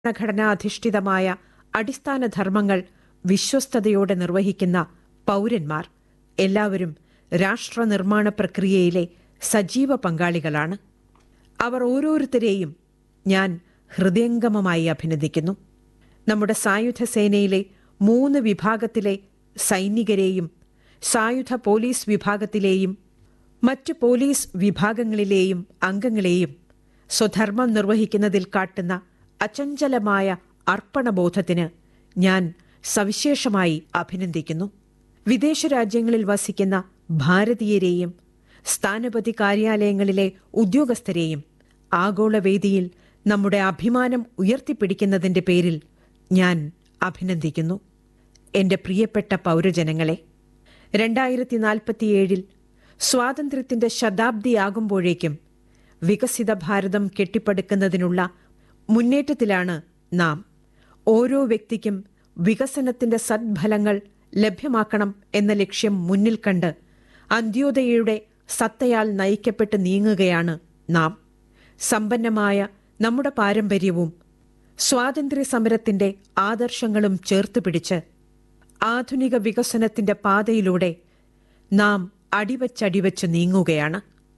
ഭരണഘടനാധിഷ്ഠിതമായ അടിസ്ഥാന ധർമ്മങ്ങൾ വിശ്വസ്തയോടെ നിർവഹിക്കുന്ന പൗരന്മാർ എല്ലാവരും രാഷ്ട്ര നിർമ്മാണ പ്രക്രിയയിലെ സജീവ പങ്കാളികളാണ് അവർ ഓരോരുത്തരെയും ഞാൻ ഹൃദയംഗമമായി അഭിനന്ദിക്കുന്നു നമ്മുടെ സായുധ സേനയിലെ മൂന്ന് വിഭാഗത്തിലെ സൈനികരെയും സായുധ പോലീസ് വിഭാഗത്തിലെയും മറ്റു പോലീസ് വിഭാഗങ്ങളിലെയും അംഗങ്ങളെയും സ്വധർമ്മം നിർവഹിക്കുന്നതിൽ കാട്ടുന്ന അചഞ്ചലമായ അർപ്പണബോധത്തിന് ഞാൻ സവിശേഷമായി അഭിനന്ദിക്കുന്നു വിദേശ രാജ്യങ്ങളിൽ വസിക്കുന്ന ഭാരതീയരെയും സ്ഥാനപതി കാര്യാലയങ്ങളിലെ ഉദ്യോഗസ്ഥരെയും ആഗോളവേദിയിൽ നമ്മുടെ അഭിമാനം ഉയർത്തിപ്പിടിക്കുന്നതിന്റെ പേരിൽ ഞാൻ അഭിനന്ദിക്കുന്നു എന്റെ പ്രിയപ്പെട്ട പൗരജനങ്ങളെ രണ്ടായിരത്തി നാൽപ്പത്തിയേഴിൽ സ്വാതന്ത്ര്യത്തിന്റെ ശതാബ്ദിയാകുമ്പോഴേക്കും വികസിത ഭാരതം കെട്ടിപ്പടുക്കുന്നതിനുള്ള മുന്നേറ്റത്തിലാണ് നാം ഓരോ വ്യക്തിക്കും വികസനത്തിന്റെ സദ്ഫലങ്ങൾ ലഭ്യമാക്കണം എന്ന ലക്ഷ്യം മുന്നിൽ കണ്ട് അന്ത്യോദയയുടെ സത്തയാൽ നയിക്കപ്പെട്ട് നീങ്ങുകയാണ് നാം സമ്പന്നമായ നമ്മുടെ പാരമ്പര്യവും സ്വാതന്ത്ര്യ സമരത്തിന്റെ ആദർശങ്ങളും ചേർത്ത് പിടിച്ച് ആധുനിക വികസനത്തിന്റെ പാതയിലൂടെ നാം അടിവച്ചടിവച്ച് നീങ്ങുകയാണ്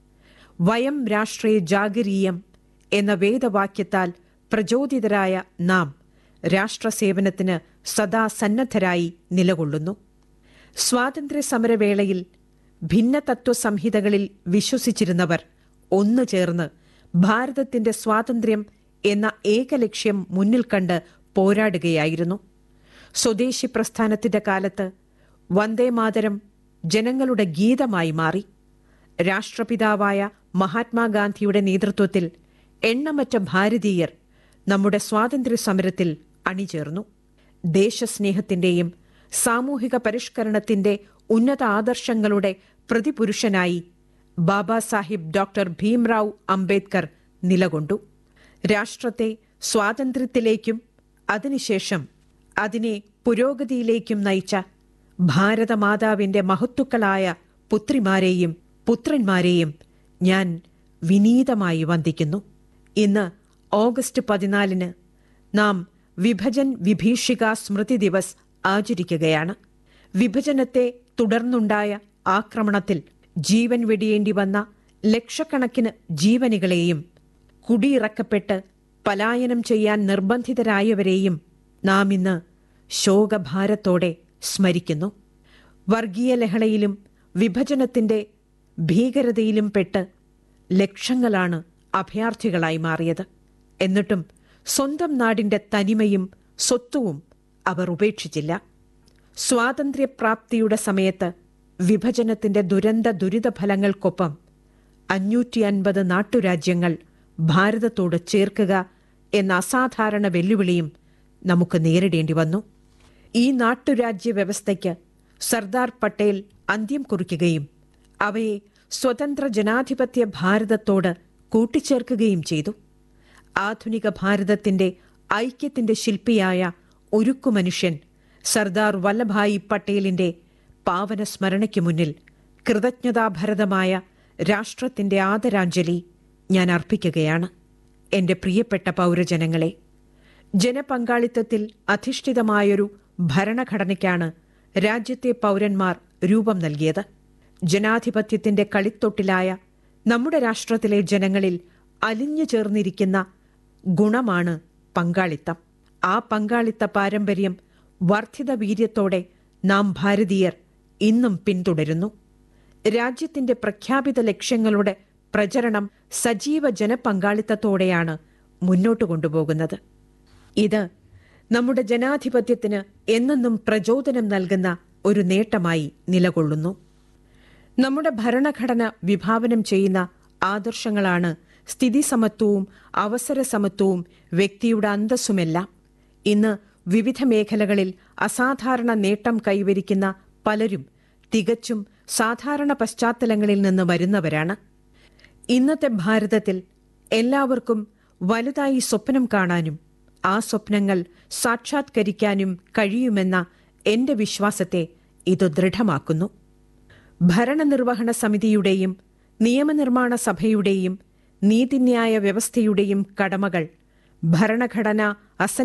വയം രാഷ്ട്രേ ജാഗരീയം എന്ന വേദവാക്യത്താൽ പ്രചോദിതരായ നാം രാഷ്ട്രസേവനത്തിന് സദാ സന്നദ്ധരായി നിലകൊള്ളുന്നു സ്വാതന്ത്ര്യ സമരവേളയിൽ ഭിന്നതത്വ സംഹിതകളിൽ വിശ്വസിച്ചിരുന്നവർ ഒന്നു ചേർന്ന് ഭാരതത്തിന്റെ സ്വാതന്ത്ര്യം എന്ന ഏകലക്ഷ്യം മുന്നിൽ കണ്ട് പോരാടുകയായിരുന്നു സ്വദേശി പ്രസ്ഥാനത്തിന്റെ കാലത്ത് വന്ദേമാതരം ജനങ്ങളുടെ ഗീതമായി മാറി രാഷ്ട്രപിതാവായ മഹാത്മാഗാന്ധിയുടെ നേതൃത്വത്തിൽ എണ്ണമറ്റ ഭാരതീയർ നമ്മുടെ സ്വാതന്ത്ര്യ സമരത്തിൽ അണിചേർന്നു ദേശസ്നേഹത്തിന്റെയും സാമൂഹിക പരിഷ്കരണത്തിന്റെ ഉന്നത ആദർശങ്ങളുടെ പ്രതിപുരുഷനായി ബാബാ സാഹിബ് ഡോക്ടർ ഭീംറാവ് അംബേദ്കർ നിലകൊണ്ടു രാഷ്ട്രത്തെ സ്വാതന്ത്ര്യത്തിലേക്കും അതിനുശേഷം അതിനെ പുരോഗതിയിലേക്കും നയിച്ച ഭാരതമാതാവിന്റെ മഹത്തുക്കളായ പുത്രിമാരെയും പുത്രന്മാരെയും ഞാൻ വിനീതമായി വന്ദിക്കുന്നു ഇന്ന് ഓഗസ്റ്റ് പതിനാലിന് നാം വിഭജൻ വിഭീഷിക സ്മൃതി ദിവസ് ആചരിക്കുകയാണ് വിഭജനത്തെ തുടർന്നുണ്ടായ ആക്രമണത്തിൽ ജീവൻ വെടിയേണ്ടി വന്ന ലക്ഷക്കണക്കിന് ജീവനുകളെയും കുടിയിറക്കപ്പെട്ട് പലായനം ചെയ്യാൻ നിർബന്ധിതരായവരെയും നാം ഇന്ന് ശോകഭാരത്തോടെ സ്മരിക്കുന്നു വർഗീയ ലഹളയിലും വിഭജനത്തിന്റെ ഭീകരതയിലും പെട്ട് ലക്ഷങ്ങളാണ് അഭയാർത്ഥികളായി മാറിയത് എന്നിട്ടും സ്വന്തം നാടിന്റെ തനിമയും സ്വത്വവും അവർ ഉപേക്ഷിച്ചില്ല സ്വാതന്ത്ര്യപ്രാപ്തിയുടെ സമയത്ത് വിഭജനത്തിന്റെ ദുരന്ത ദുരിതഫലങ്ങൾക്കൊപ്പം അഞ്ഞൂറ്റി അൻപത് നാട്ടുരാജ്യങ്ങൾ ഭാരതത്തോട് ചേർക്കുക എന്ന അസാധാരണ വെല്ലുവിളിയും നമുക്ക് നേരിടേണ്ടി വന്നു ഈ നാട്ടുരാജ്യ വ്യവസ്ഥയ്ക്ക് സർദാർ പട്ടേൽ അന്ത്യം കുറിക്കുകയും അവയെ സ്വതന്ത്ര ജനാധിപത്യ ഭാരതത്തോട് കൂട്ടിച്ചേർക്കുകയും ചെയ്തു ആധുനിക ഭാരതത്തിന്റെ ഐക്യത്തിന്റെ ശില്പിയായ ഉരുക്കു മനുഷ്യൻ സർദാർ വല്ലഭായി പട്ടേലിന്റെ പാവന സ്മരണയ്ക്ക് മുന്നിൽ കൃതജ്ഞതാഭരതമായ രാഷ്ട്രത്തിന്റെ ആദരാഞ്ജലി ഞാൻ അർപ്പിക്കുകയാണ് എന്റെ പ്രിയപ്പെട്ട പൗരജനങ്ങളെ ജനപങ്കാളിത്തത്തിൽ അധിഷ്ഠിതമായൊരു ഭരണഘടനയ്ക്കാണ് രാജ്യത്തെ പൗരന്മാർ രൂപം നൽകിയത് ജനാധിപത്യത്തിന്റെ കളിത്തൊട്ടിലായ നമ്മുടെ രാഷ്ട്രത്തിലെ ജനങ്ങളിൽ അലിഞ്ഞു ചേർന്നിരിക്കുന്ന ഗുണമാണ് പങ്കാളിത്തം ആ പങ്കാളിത്ത പാരമ്പര്യം വർദ്ധിത വീര്യത്തോടെ നാം ഭാരതീയർ ഇന്നും പിന്തുടരുന്നു രാജ്യത്തിന്റെ പ്രഖ്യാപിത ലക്ഷ്യങ്ങളുടെ പ്രചരണം സജീവ ജനപങ്കാളിത്തത്തോടെയാണ് മുന്നോട്ട് കൊണ്ടുപോകുന്നത് ഇത് നമ്മുടെ ജനാധിപത്യത്തിന് എന്നെന്നും പ്രചോദനം നൽകുന്ന ഒരു നേട്ടമായി നിലകൊള്ളുന്നു നമ്മുടെ ഭരണഘടന വിഭാവനം ചെയ്യുന്ന ആദർശങ്ങളാണ് സ്ഥിതി സമത്വവും അവസര സമത്വവും വ്യക്തിയുടെ അന്തസ്സുമെല്ലാം ഇന്ന് വിവിധ മേഖലകളിൽ അസാധാരണ നേട്ടം കൈവരിക്കുന്ന പലരും തികച്ചും സാധാരണ പശ്ചാത്തലങ്ങളിൽ നിന്ന് വരുന്നവരാണ് ഇന്നത്തെ ഭാരതത്തിൽ എല്ലാവർക്കും വലുതായി സ്വപ്നം കാണാനും ആ സ്വപ്നങ്ങൾ സാക്ഷാത്കരിക്കാനും കഴിയുമെന്ന എന്റെ വിശ്വാസത്തെ ഇത് ദൃഢമാക്കുന്നു ഭരണനിർവഹണ സമിതിയുടെയും നിയമനിർമ്മാണ സഭയുടെയും നീതിന്യായ വ്യവസ്ഥയുടെയും കടമകൾ ഭരണഘടന